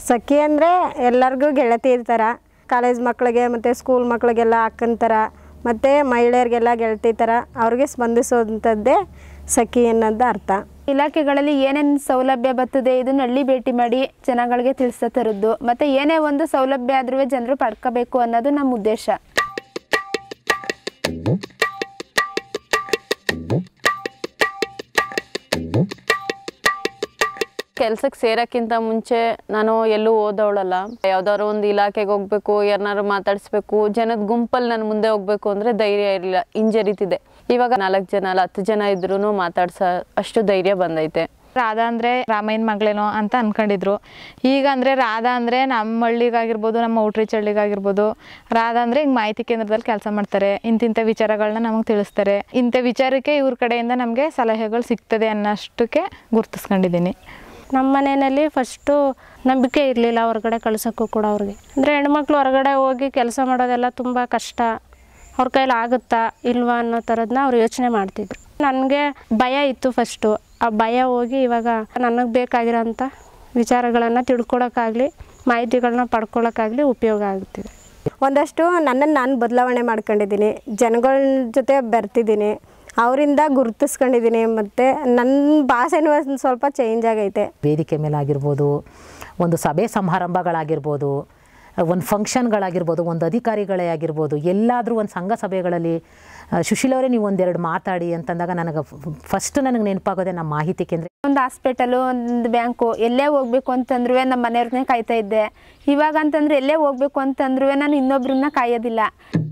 ಸಖಿ ಅಂದರೆ ಎಲ್ಲರಿಗೂ ಗೆಳತಿ ಇರ್ತಾರ ಕಾಲೇಜ್ ಮಕ್ಕಳಿಗೆ ಮತ್ತು ಸ್ಕೂಲ್ ಮಕ್ಕಳಿಗೆಲ್ಲ ಅಕ್ಕನ ಥರ ಮತ್ತು ಮಹಿಳೆಯರಿಗೆಲ್ಲ ಗೆಳತಿ ಥರ ಅವ್ರಿಗೆ ಸ್ಪಂದಿಸುವಂಥದ್ದೇ ಸಖಿ ಅನ್ನೋದು ಅರ್ಥ ಇಲಾಖೆಗಳಲ್ಲಿ ಏನೇನು ಸೌಲಭ್ಯ ಬರ್ತದೆ ಇದನ್ನ ಹಳ್ಳಿ ಭೇಟಿ ಮಾಡಿ ಜನಗಳಿಗೆ ತಿಳಿಸ ತರದ್ದು ಮತ್ತು ಏನೇ ಒಂದು ಸೌಲಭ್ಯ ಆದ್ರೂ ಜನರು ಪಡ್ಕೋಬೇಕು ಅನ್ನೋದು ನಮ್ಮ ಉದ್ದೇಶ ಕೆಲ್ಸಕ್ಕೆ ಸೇರೋಕ್ಕಿಂತ ಮುಂಚೆ ನಾನು ಎಲ್ಲೂ ಓದೋಳಲ್ಲ ಯಾವ್ದಾದ್ರು ಒಂದು ಇಲಾಖೆಗೆ ಹೋಗ್ಬೇಕು ಯಾರನ್ನಾರು ಮಾತಾಡಿಸ್ಬೇಕು ಜನದ ಗುಂಪಲ್ಲಿ ನಾನು ಮುಂದೆ ಹೋಗ್ಬೇಕು ಅಂದರೆ ಧೈರ್ಯ ಇರಲಿಲ್ಲ ಹಿಂಜರಿತಿದೆ ಇವಾಗ ನಾಲ್ಕು ಜನ ಅಲ್ಲ ಹತ್ತು ಜನ ಇದ್ರೂ ಮಾತಾಡ್ಸೋ ಅಷ್ಟು ಧೈರ್ಯ ಬಂದೈತೆ ರಾಧಾ ಅಂದರೆ ರಾಮಯ್ಯನ ಮಗಳೇನೋ ಅಂತ ಅನ್ಕೊಂಡಿದ್ರು ಈಗ ಅಂದರೆ ರಾಧಾ ಅಂದರೆ ನಮ್ಮ ಹಳ್ಳಿಗಾಗಿರ್ಬೋದು ನಮ್ಮ ಔಟ್ರೀಚ್ ಹಳ್ಳಿಗಾಗಿರ್ಬೋದು ರಾಧಾ ಅಂದರೆ ಹಿಂಗೆ ಮಾಹಿತಿ ಕೇಂದ್ರದಲ್ಲಿ ಕೆಲಸ ಮಾಡ್ತಾರೆ ಇಂತಿಂಥ ವಿಚಾರಗಳನ್ನ ನಮಗೆ ತಿಳಿಸ್ತಾರೆ ಇಂಥ ವಿಚಾರಕ್ಕೆ ಇವ್ರ ಕಡೆಯಿಂದ ನಮಗೆ ಸಲಹೆಗಳು ಸಿಗ್ತದೆ ಅನ್ನೋಷ್ಟಕ್ಕೆ ಗುರ್ತಿಸ್ಕೊಂಡಿದ್ದೀನಿ ನಮ್ಮ ಮನೆಯಲ್ಲಿ ಫಸ್ಟು ನಂಬಿಕೆ ಇರಲಿಲ್ಲ ಹೊರಗಡೆ ಕಳ್ಸೋಕ್ಕೂ ಕೂಡ ಅವ್ರಿಗೆ ಅಂದರೆ ಹೆಣ್ಮಕ್ಳು ಹೊರಗಡೆ ಹೋಗಿ ಕೆಲಸ ಮಾಡೋದೆಲ್ಲ ತುಂಬ ಕಷ್ಟ ಅವ್ರ ಕೈಲಿ ಆಗುತ್ತಾ ಇಲ್ವಾ ಅನ್ನೋ ಥರದನ್ನ ಅವ್ರು ಯೋಚನೆ ಮಾಡ್ತಿದ್ರು ನನಗೆ ಭಯ ಇತ್ತು ಫಸ್ಟು ಆ ಭಯ ಹೋಗಿ ಇವಾಗ ನನಗೆ ಬೇಕಾಗಿರೋಂಥ ವಿಚಾರಗಳನ್ನು ತಿಳ್ಕೊಳಕ್ಕಾಗಲಿ ಮಾಹಿತಿಗಳನ್ನ ಪಡ್ಕೊಳಕ್ಕಾಗಲಿ ಉಪಯೋಗ ಆಗುತ್ತಿದೆ ಒಂದಷ್ಟು ನನ್ನನ್ನು ನಾನು ಬದಲಾವಣೆ ಮಾಡ್ಕೊಂಡಿದ್ದೀನಿ ಜನಗಳ ಜೊತೆ ಬೆರ್ತಿದ್ದೀನಿ ಅವರಿಂದ ಗುರುತಿಸ್ಕೊಂಡಿದ್ದೀನಿ ಮತ್ತು ನನ್ನ ಭಾಷೆನೂ ಒಂದು ಸ್ವಲ್ಪ ಚೇಂಜ್ ಆಗೈತೆ ವೇದಿಕೆ ಮೇಲಾಗಿರ್ಬೋದು ಒಂದು ಸಭೆ ಸಮಾರಂಭಗಳಾಗಿರ್ಬೋದು ಒಂದು ಫಂಕ್ಷನ್ಗಳಾಗಿರ್ಬೋದು ಒಂದು ಅಧಿಕಾರಿಗಳೇ ಆಗಿರ್ಬೋದು ಎಲ್ಲಾದರೂ ಒಂದು ಸಂಘ ಸಭೆಗಳಲ್ಲಿ ಆ, ಸುಶೀಲವರೇ ನೀವು ಒಂದೆರಡು ಮಾತಾಡಿ ಅಂತಂದಾಗ ನನಗೆ ಫಸ್ಟ್ ನನಗೆ ನೆನಪಾಗೋದೆ ನಮ್ಮ ಮಾಹಿತಿ ಕೇಂದ್ರ ಒಂದು ಹಾಸ್ಪಿಟಲು ಒಂದು ಬ್ಯಾಂಕು ಎಲ್ಲೇ ಹೋಗ್ಬೇಕು ಅಂತಂದ್ರೂ ನಮ್ಮ ಮನೆಯವ್ರನ್ನೇ ಕಾಯ್ತಾ ಇದ್ದೆ ಇವಾಗ ಅಂತಂದ್ರೆ ಎಲ್ಲೇ ಹೋಗ್ಬೇಕು ಅಂತಂದ್ರೂ ನಾನು ಇನ್ನೊಬ್ರನ್ನ ಕಾಯೋದಿಲ್ಲ